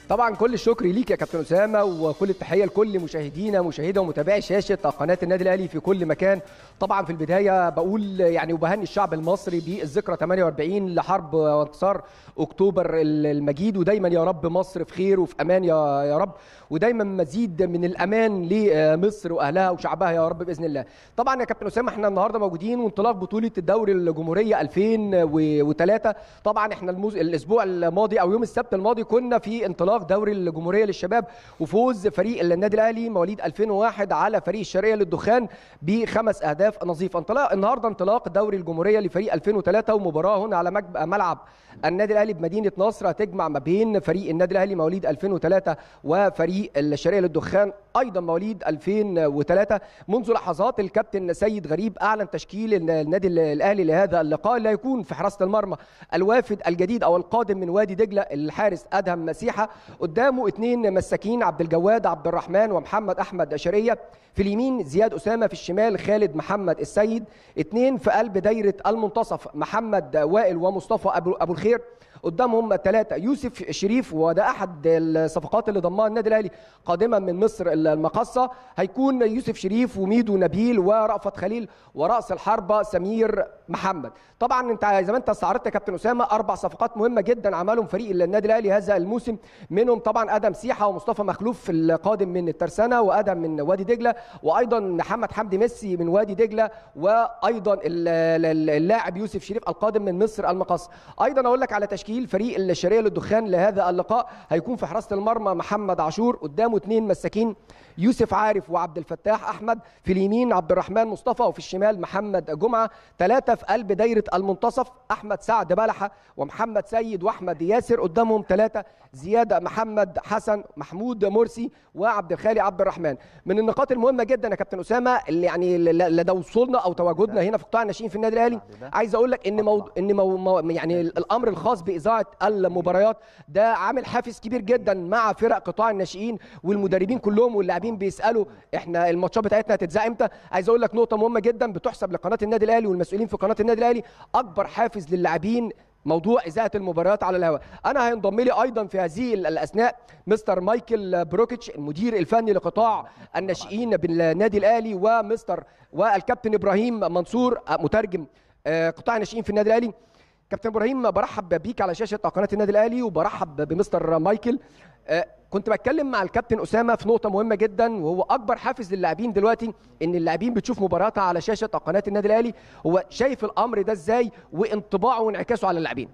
طبعا كل الشكر ليك يا كابتن اسامه وكل التحيه لكل مشاهدينا مشاهده ومتابعي شاشه قناه النادي الاهلي في كل مكان طبعا في البدايه بقول يعني وبهني الشعب المصري بالذكرى 48 لحرب وانتصار اكتوبر المجيد ودايما يا رب مصر في خير وفي امان يا يا رب ودايما مزيد من الامان لمصر واهلها وشعبها يا رب باذن الله طبعا يا كابتن اسامه احنا النهارده موجودين وانطلاق بطوله الدوري الجمهوريه 2003 طبعا احنا الموز... الاسبوع الماضي او يوم السبت الماضي كنا في انطلاق دوري الجمهوريه للشباب وفوز فريق النادي الاهلي مواليد 2001 على فريق الشرقيه للدخان بخمس اهداف نظيفه انطلاق النهارده انطلاق دوري الجمهوريه لفريق 2003 ومباراه هنا على مجب... ملعب النادي الاهلي بمدينه نصر هتجمع ما بين فريق النادي الاهلي مواليد 2003 وفريق الشرقيه للدخان ايضا مواليد 2003 منذ لحظات الكابتن سيد غريب اعلن تشكيل النادي الاهلي لهذا اللقاء اللي هيكون في حراسه المرمى الوافد الجديد او القادم من وادي دجله الحارس ادهم مسيحه قدامه اثنين مساكين عبد الجواد عبد الرحمن ومحمد احمد شريه في اليمين زياد اسامه في الشمال خالد محمد السيد اثنين في قلب دايره المنتصف محمد وائل ومصطفى ابو ابو الخير قدامهم ثلاثة يوسف شريف وده أحد الصفقات اللي ضمها النادي الأهلي قادما من مصر المقصة هيكون يوسف شريف وميدو نبيل ورأفت خليل ورأس الحربة سمير محمد طبعا انت زي ما انت استعرضت يا كابتن اسامه اربع صفقات مهمه جدا عملهم فريق النادي الاهلي هذا الموسم منهم طبعا ادم سيحه ومصطفى مخلوف القادم من الترسانه وادم من وادي دجله وايضا محمد حمدي ميسي من وادي دجله وايضا اللاعب يوسف شريف القادم من مصر المقص ايضا اقول لك على تشكيل فريق الشرقيه للدخان لهذا اللقاء هيكون في حراسه المرمى محمد عاشور قدامه اثنين مساكين يوسف عارف وعبد الفتاح احمد في اليمين عبد الرحمن مصطفى وفي الشمال محمد جمعه ثلاثه في قلب دايره المنتصف احمد سعد بلحه ومحمد سيد واحمد ياسر قدامهم ثلاثه زياد محمد حسن محمود مرسي وعبد الخالي عبد الرحمن من النقاط المهمه جدا يا كابتن اسامه اللي يعني لدى وصولنا او تواجدنا هنا في قطاع الناشئين في النادي الاهلي عايز اقول لك ان مو... ان مو... مو... يعني الامر الخاص باذاعه المباريات ده عامل حافز كبير جدا مع فرق قطاع الناشئين والمدربين كلهم واللاعبين بيسالوا احنا الماتشات بتاعتنا هتتذاع امتى عايز اقول لك نقطه مهمه جدا بتحسب لقناه النادي الاهلي والمسؤولين في قناه النادي الاهلي اكبر حافز للاعبين موضوع اذاعه المباريات على الهواء انا هينضم لي ايضا في هذه الاثناء مستر مايكل بروكيتش المدير الفني لقطاع الناشئين بالنادي الاهلي ومستر والكابتن ابراهيم منصور مترجم قطاع الناشئين في النادي الاهلي كابتن ابراهيم برحب بيك على شاشه قناه النادي الاهلي وبرحب بمستر مايكل كنت بتكلم مع الكابتن اسامه في نقطه مهمه جدا وهو اكبر حافز للاعبين دلوقتي ان اللاعبين بتشوف مباراتها على شاشه قناه النادي الاهلي هو شايف الامر ده ازاي وانطباعه وانعكاسه على اللاعبين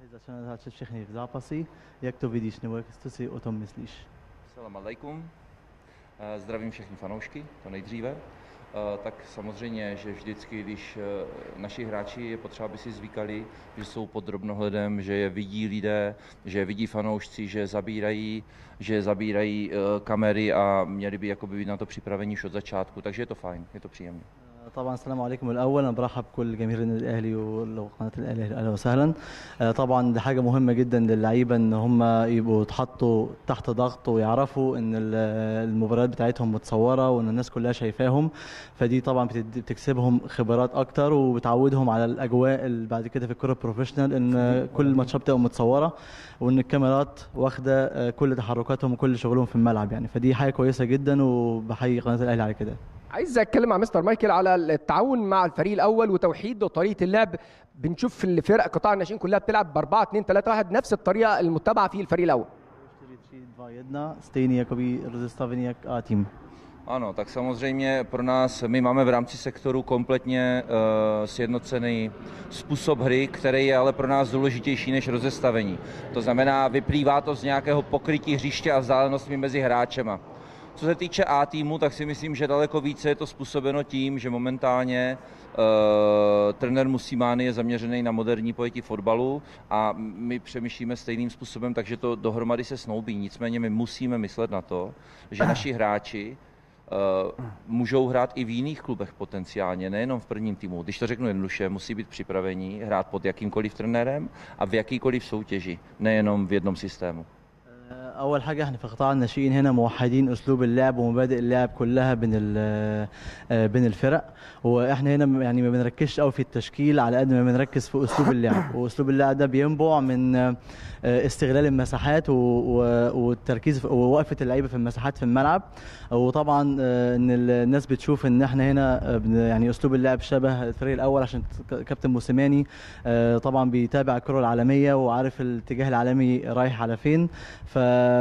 Salam alaikum. Zdravím všechny fanoušky, to nejdříve. Tak samozřejmě, že vždycky, když naši hráči je potřeba, aby si zvykali, že jsou pod drobnohledem, že je vidí lidé, že je vidí fanoušci, že zabírají, že zabírají kamery a měli by jakoby být na to připraveni už od začátku, takže je to fajn, je to příjemné. طبعا السلام عليكم الاول انا برحب بكل جماهير النادي الاهلي وقناه الاهلي اهلا وسهلا طبعا دي حاجه مهمه جدا للعيبه ان هم يبقوا اتحطوا تحت ضغط ويعرفوا ان المباريات بتاعتهم متصوره وان الناس كلها شايفاهم فدي طبعا بتكسبهم خبرات اكتر وبتعودهم على الاجواء بعد كده في الكره البروفيشنال ان كل الماتشات بتبقى متصوره وان الكاميرات واخده كل تحركاتهم وكل شغلهم في الملعب يعني فدي حاجه كويسه جدا وبحيي قناه الاهلي على كده عايز اتكلم مع مستر مايكل على التعاون مع الفريق الاول وتوحيد طريقه اللعب بنشوف في الفرق قطاع الناشئين كلها بتلعب ب 4 2 3 1 نفس الطريقه المتبعه في الفريق الاول Ano, tak samozřejmě pro nás, my máme v rámci sektoru kompletně uh, sjednocený způsob hry, který je ale pro nás důležitější než rozestavení. To znamená, vyplývá to z nějakého pokrytí hřiště a vzdálenostmi mezi hráčema. Co se týče A týmu, tak si myslím, že daleko více je to způsobeno tím, že momentálně uh, trenér Musímány je zaměřený na moderní pojetí fotbalu a my přemýšlíme stejným způsobem, takže to dohromady se snoubí. Nicméně my musíme myslet na to, že naši hráči uh, můžou hrát i v jiných klubech potenciálně, nejenom v prvním týmu. Když to řeknu jednoduše, musí být připraveni hrát pod jakýmkoliv trenérem a v jakýkoliv soutěži, nejenom v jednom systému. اول حاجه احنا في قطاع الناشئين هنا موحدين اسلوب اللعب ومبادئ اللعب كلها بين ال- آه، بين الفرق واحنا هنا يعني ما بنركزش قوي في التشكيل على قد ما بنركز في اسلوب اللعب واسلوب اللعب ده بينبع من آه، استغلال المساحات و- و- والتركيز في- ووقفه اللعيبه في المساحات في الملعب وطبعا آه، ان ال- الناس بتشوف ان احنا هنا آه، بن- يعني اسلوب اللعب شبه الفريق الاول عشان ك- كابتن موسيماني آه، طبعا بيتابع الكره العالميه وعارف الاتجاه العالمي رايح على فين ف-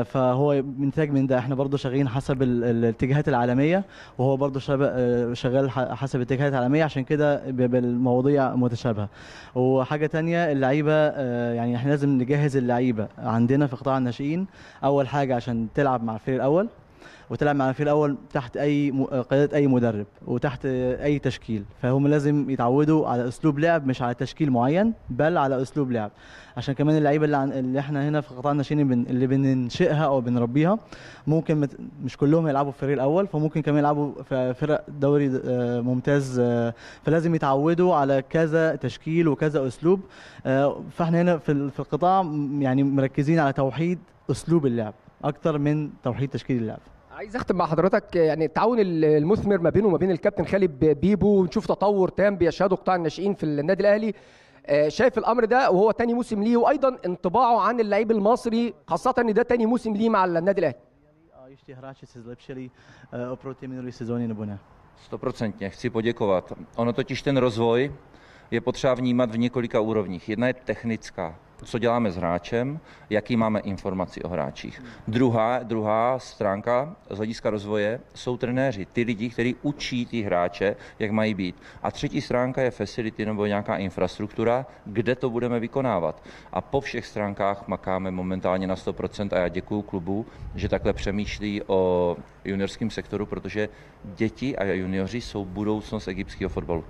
فهو منتج من ده احنا برضو شغالين حسب ال- ال- الاتجاهات العالميه وهو برضو شاب- آه، شغال ح- حسب الاتجاهات العالميه عشان كده بيبقى المواضيع متشابهه وحاجه تانية اللعيبه آه، يعني احنا لازم نجهز اللعيبه عندنا في قطاع الناشئين اول حاجه عشان تلعب مع الفريق الاول وتلعب مع الفريق الاول تحت اي م- قياده اي مدرب وتحت اي تشكيل فهم لازم يتعودوا على اسلوب لعب مش على تشكيل معين بل على اسلوب لعب عشان كمان اللعيبه اللي, عن اللي احنا هنا في قطاع الناشئين بن... اللي بننشئها او بنربيها ممكن مت... مش كلهم يلعبوا في الفريق الاول فممكن كمان يلعبوا في فرق دوري آه، ممتاز آه، فلازم يتعودوا على كذا تشكيل وكذا اسلوب آه، فاحنا هنا في ال- في القطاع م- يعني مركزين على توحيد اسلوب اللعب اكتر من توحيد تشكيل اللعب عايز اختم مع حضرتك يعني التعاون المثمر ما بينه وما بين الكابتن خالد بيبو ونشوف تطور تام بيشهده قطاع الناشئين في النادي الاهلي آه، شايف الامر ده وهو تاني موسم ليه وايضا انطباعه عن اللعيب المصري خاصه ان ده تاني موسم ليه مع النادي الاهلي Ještě hráči se zlepšili eh, oproti minulé sezóně nebo ne? Stoprocentně chci poděkovat. Ono totiž ten rozvoj je potřeba vnímat v několika úrovních. Jedna je technická, co děláme s hráčem, jaký máme informaci o hráčích. Druhá, druhá stránka z hlediska rozvoje jsou trenéři, ty lidi, kteří učí ty hráče, jak mají být. A třetí stránka je facility nebo nějaká infrastruktura, kde to budeme vykonávat. A po všech stránkách makáme momentálně na 100% a já děkuji klubu, že takhle přemýšlí o juniorském sektoru, protože děti a junioři jsou budoucnost egyptského fotbalu.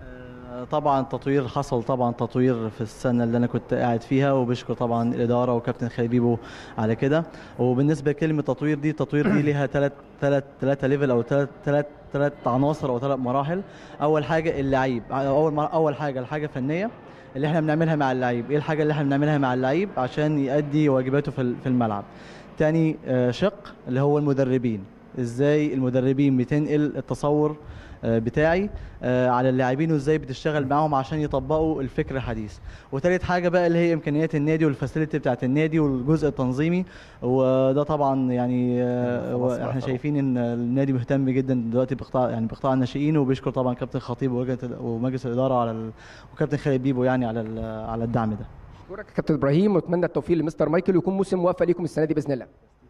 آه، طبعا تطوير حصل طبعا تطوير في السنه اللي انا كنت قاعد فيها وبشكر طبعا الاداره وكابتن خالد بيبو على كده وبالنسبه لكلمه تطوير دي التطوير دي ليها ثلاث ثلاث ثلاثه ليفل او ثلاث ثلاث ثلاث عناصر او ثلاث مراحل اول حاجه اللعيب اول مر- اول حاجه الحاجه فنيه اللي احنا بنعملها مع اللعيب ايه الحاجه اللي احنا بنعملها مع اللعيب عشان يؤدي واجباته في ال- في الملعب تاني آه، شق اللي هو المدربين ازاي المدربين بتنقل التصور آه، بتاعي آه، على اللاعبين وازاي بتشتغل معاهم عشان يطبقوا الفكر الحديث وتالت حاجه بقى اللي هي امكانيات النادي والفاسيلتي بتاعت النادي والجزء التنظيمي وده طبعا يعني آه، خلاص بقى احنا طبعا. شايفين ان النادي مهتم جدا دلوقتي بقطاع يعني بقطاع الناشئين وبيشكر طبعا كابتن خطيب ولجنة- ومجلس الاداره على ال... وكابتن خالد بيبو يعني على ال- على الدعم ده اشكرك يا كابتن ابراهيم واتمنى التوفيق لمستر مايكل ويكون موسم موفق ليكم السنه دي باذن الله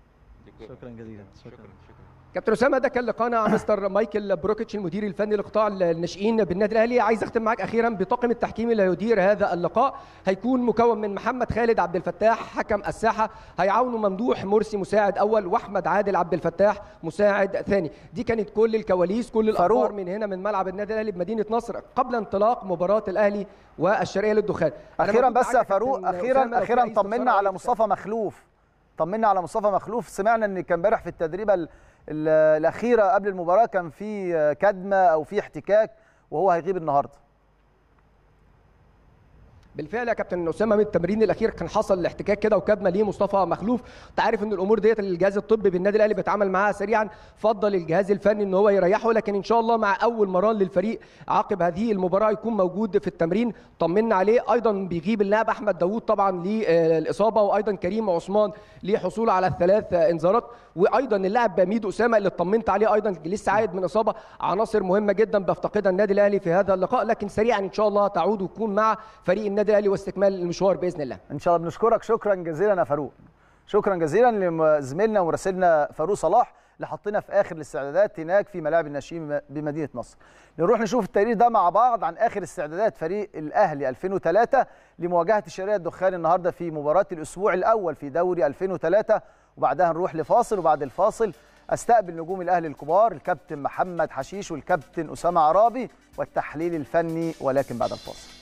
شكرا جزيلا شكرا كابتن اسامه ده كان لقاءنا مع مستر مايكل بروكيتش المدير الفني لقطاع الناشئين بالنادي الاهلي عايز اختم معاك اخيرا بطاقم التحكيم اللي هيدير هذا اللقاء هيكون مكون من محمد خالد عبد الفتاح حكم الساحه هيعاونه ممدوح مرسي مساعد اول واحمد عادل عبد الفتاح مساعد ثاني دي كانت كل الكواليس كل الاخبار فاروق. من هنا من ملعب النادي الاهلي بمدينه نصر قبل انطلاق مباراه الاهلي والشرقيه للدخان أنا اخيرا موجود بس معاك يا يا فاروق كابتن اخيرا أسامة، لو في اخيرا أي استفسار طمنا أو على أي مصطفى مخلوف طمنا على مصطفى مخلوف سمعنا ان كان امبارح في التدريبه ال- ال- الاخيره قبل المباراه كان في كدمه او في احتكاك وهو هيغيب النهارده بالفعل يا كابتن اسامه من التمرين الاخير كان حصل الاحتكاك كده وكدمه ليه مصطفى مخلوف انت عارف ان الامور ديت الجهاز الطبي بالنادي الاهلي بيتعامل معاها سريعا فضل الجهاز الفني ان هو يريحه لكن ان شاء الله مع اول مران للفريق عقب هذه المباراه يكون موجود في التمرين طمنا عليه ايضا بيغيب اللاعب احمد داوود طبعا للاصابه وايضا كريم عثمان لحصول على الثلاث انذارات وايضا اللاعب ميدو اسامه اللي اطمنت عليه ايضا لسه عايد من اصابه عناصر مهمه جدا بيفتقدها النادي الاهلي في هذا اللقاء لكن سريعا ان شاء الله تعود وتكون مع فريق النادي الاهلي واستكمال المشوار باذن الله ان شاء الله بنشكرك شكرا جزيلا يا فاروق شكرا جزيلا لزميلنا ومراسلنا فاروق صلاح اللي حطينا في اخر الاستعدادات هناك في ملاعب الناشئين بمدينه نصر نروح نشوف التقرير ده مع بعض عن اخر استعدادات فريق الاهلي 2003 لمواجهه الشرقيه الدخان النهارده في مباراه الاسبوع الاول في دوري 2003 وبعدها نروح لفاصل وبعد الفاصل استقبل نجوم الاهلي الكبار الكابتن محمد حشيش والكابتن اسامه عرابي والتحليل الفني ولكن بعد الفاصل